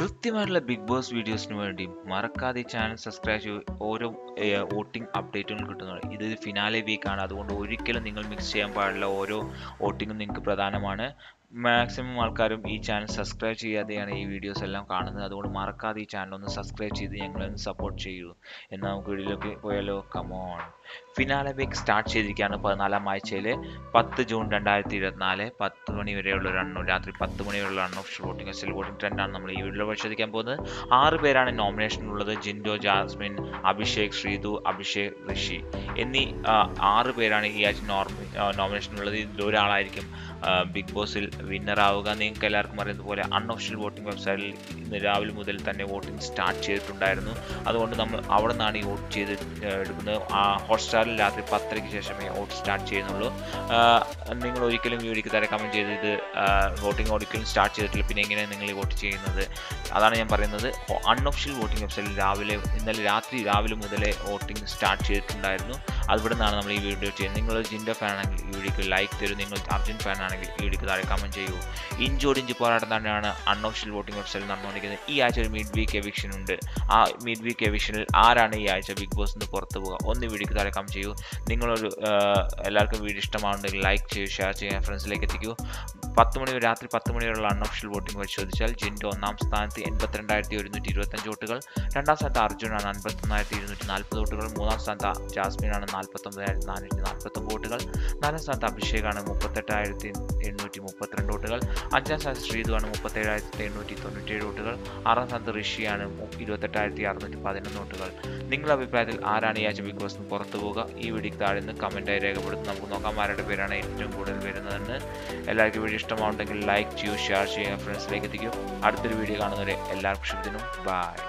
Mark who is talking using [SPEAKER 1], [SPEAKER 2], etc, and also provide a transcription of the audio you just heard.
[SPEAKER 1] കൃത്യമായിട്ടുള്ള big boss വീഡിയോസിന് വേണ്ടി മറക്കാതെ ഈ ചാനൽ സബ്സ്ക്രൈബ് ചെയ്ത് ഓരോ വോട്ടിംഗ് അപ്ഡേറ്റുകളും കിട്ടുന്നത് ഇത് ഫിനാലെ വീക്കാണ് അതുകൊണ്ട് ഒരിക്കലും നിങ്ങൾ മിക്സ് ചെയ്യാൻ പാടില്ല ഓരോ വോട്ടിങ്ങും നിങ്ങൾക്ക് പ്രധാനമാണ് മാക്സിമം ആൾക്കാരും ഈ ചാനൽ സബ്സ്ക്രൈബ് ചെയ്യാതെയാണ് ഈ വീഡിയോസ് എല്ലാം കാണുന്നത് അതുകൊണ്ട് മറക്കാതെ ഈ ചാനൽ ഒന്ന് സബ്സ്ക്രൈബ് ചെയ്ത് ഞങ്ങളെ ഒന്ന് സപ്പോർട്ട് ചെയ്യൂ എന്നാൽ നമുക്ക് വീഡിയോയിലേക്ക് പോയാലോ കമോൺ ഫിനാലെ വീക്ക് സ്റ്റാർട്ട് ചെയ്തിരിക്കുകയാണ് പതിനാലാം ആഴ്ചയിൽ പത്ത് ജൂൺ രണ്ടായിരത്തി ഇരുപത്തിനാല് പത്ത് മണി വരെയുള്ള ഒരു എണ്ണം രാത്രി പത്ത് മണി വരെയുള്ള എണ്ണം ഓഫീഷ്യൽ വോട്ടിംഗ് സെൽ വോട്ടിംഗ് ട്രെൻഡാണ് നമ്മൾ ഈ വീഡിയോയിൽ പരിശോധിക്കാൻ പോകുന്നത് ആറ് പേരാണ് നോമിനേഷനിലുള്ളത് ജിൻഡോ ജാസ്മിൻ അഭിഷേക് ശ്രീതു അഭിഷേക് ഋഷി എന്നീ ആ, ആറ് പേരാണ് ഈ ആഴ്ച നോമിനേഷനിലുള്ളത് ഇതിൽ ഒരാളായിരിക്കും ആ, ബിഗ് ബോസിൽ വിന്നർ ആവുക നിങ്ങൾക്ക് എല്ലാവർക്കും അറിയുന്നത് പോലെ അൺഒഫീഷ്യൽ വോട്ടിംഗ് വെബ്സൈറ്റിൽ ഇന്ന് രാവിലെ മുതൽ തന്നെ വോട്ടിംഗ് സ്റ്റാർട്ട് ചെയ്തിട്ടുണ്ടായിരുന്നു അതുകൊണ്ട് നമ്മൾ അവിടെ നിന്നാണ് ഈ വോട്ട് ചെയ്ത് ആ, എടുക്കുന്നത് ആ ഹോട്ട്സ്റ്റാറിൽ രാത്രി പത്തരയ്ക്ക് ശേഷമേ വോട്ട് സ്റ്റാർട്ട് ചെയ്യുന്നുള്ളൂ ആ, നിങ്ങൾ ഒരിക്കലും ഈ വീഡിയോക്ക് തരെ കമൻറ്റ് ചെയ്ത് ഇത് വോട്ടിംഗ് ഒരിക്കലും സ്റ്റാർട്ട് ചെയ്തിട്ടില്ല പിന്നെ എങ്ങനെയാണ് നിങ്ങൾ ഈ വോട്ട് ചെയ്യുന്നത് അതാണ് ഞാൻ പറയുന്നത് അൺഒഫീഷ്യൽ വോട്ടിംഗ് വെബ്സൈറ്റിൽ രാവിലെ ഇന്നലെ രാത്രി രാവിലെ മുതലേ വോട്ടിംഗ് സ്റ്റാർട്ട് ചെയ്തിട്ടുണ്ടായിരുന്നു അതിവിടെ നിന്നാണ് നമ്മൾ ഈ വീഡിയോ ചെയ്യുന്നത് നിങ്ങൾ ജിൻഡോ ഫാൻ ആണെങ്കിൽ ഈ വീഡിയോക്ക് ലൈക്ക് തരും നിങ്ങൾ അർജുൻ ഫാൻ ആണെങ്കിൽ ഈ വീഡിയോക്ക് താഴെ കമൻറ്റ് ചെയ്യൂ ഇഞ്ചോടിഞ്ച് പോരാട്ടം തന്നെയാണ് അൺഒഫീഷ്യൽ വോട്ടിംഗ് വെബ്സൈറ്റിൽ നടന്നുകൊണ്ടിരിക്കുന്നത് ഈ ആഴ്ച ഒരു മിഡ് വീക്ക് എവിക്ഷൻ ഉണ്ട് ആ മിഡ് വീക്ക് എവിക്ഷനിൽ ആരാണ് ഈ ആഴ്ച ബിഗ് ബോസ് നിന്ന് പുറത്ത് പോകുക ഒന്ന് വീഡിയോക്ക് താഴെ കമൻറ്റ് ചെയ്യൂ നിങ്ങളൊരു ആ, എല്ലാവർക്കും വീഡിയോ ഇഷ്ടമാവുണ്ടെങ്കിൽ ലൈക്ക് ചെയ്യൂ ഷെയർ ചെയ്യുക ഫ്രണ്ട്സിലേക്ക് എത്തിക്കൂ പത്ത് മണി വരെ- രാത്രി പത്ത് മണി വരെയുള്ള അൺഒഫീഷ്യൽ വോട്ടിംഗ് പരിശോധിച്ചാൽ ജിൻഡോ ഒന്നാം സ്ഥാനത്ത് എൺപത്തിരണ്ടായിരത്തി ഒരുന്നൂറ്റി ഇരുപത്തഞ്ച് വോട്ടുകൾ രണ്ടാം സ്ഥാനത്ത് അർജുനാണ് അൻപത്തൊന്നായിരത്തി ഇരുന്നൂറ്റി നാൽപ്പത് വോട്ടുകൾ മൂന്നാം സ്ഥാനത്ത് ജാസ്മിനാണ് നാൽപ്പത്തൊമ്പതായിരത്തി നാനൂറ്റി നാൽപ്പത്തൊമ്പത് വോട്ടുകൾ നാലാം സ്ഥാനത്ത് അഭിഷേകാണ് മുപ്പത്തെട്ടായിരത്തി എണ്ണൂറ്റി മുപ്പത്തിരണ്ട് വോട്ടുകൾ അഞ്ചാം സ്ഥാനത്ത് ശ്രീതുവാണ് മുപ്പത്തേഴായിരത്തി എണ്ണൂറ്റി തൊണ്ണൂറ്റിയേഴ് വോട്ടുകൾ ആറാം സ്ഥാനത്ത് ഋഷിയാണ് മു- ഇരുപത്തെട്ടായിരത്തി അറുന്നൂറ്റി പതിനൊന്ന് വോട്ടുകൾ നിങ്ങളുടെ അഭിപ്രായത്തിൽ ആരാണ് ഈ ആഴ്ച ബിഗ് ബോസിന് പുറത്തു പോകുക ഈ വീഡിയോക്ക് താഴെ നിന്ന് കമൻറ്റായി രേഖപ്പെടുത്തി നമുക്ക് നോക്കാം ആരുടെ പേരാണ് ഏറ്റവും കൂടുതൽ വരുന്നതെന്ന് എല്ലാവർക്കും വീഡിയോ ഇഷ്ടമാവുണ്ടെങ്കിൽ ലൈക്ക് ചെയ്യൂ ഷെയർ ചെയ്യുക ഫ്രണ്ട്സിലേക്ക് എത്തിക്കൂ അടുത്തൊരു വീഡിയോ കാണുന്നവരെ എല്ലാവർക്കും ശുഭദിനം ബൈ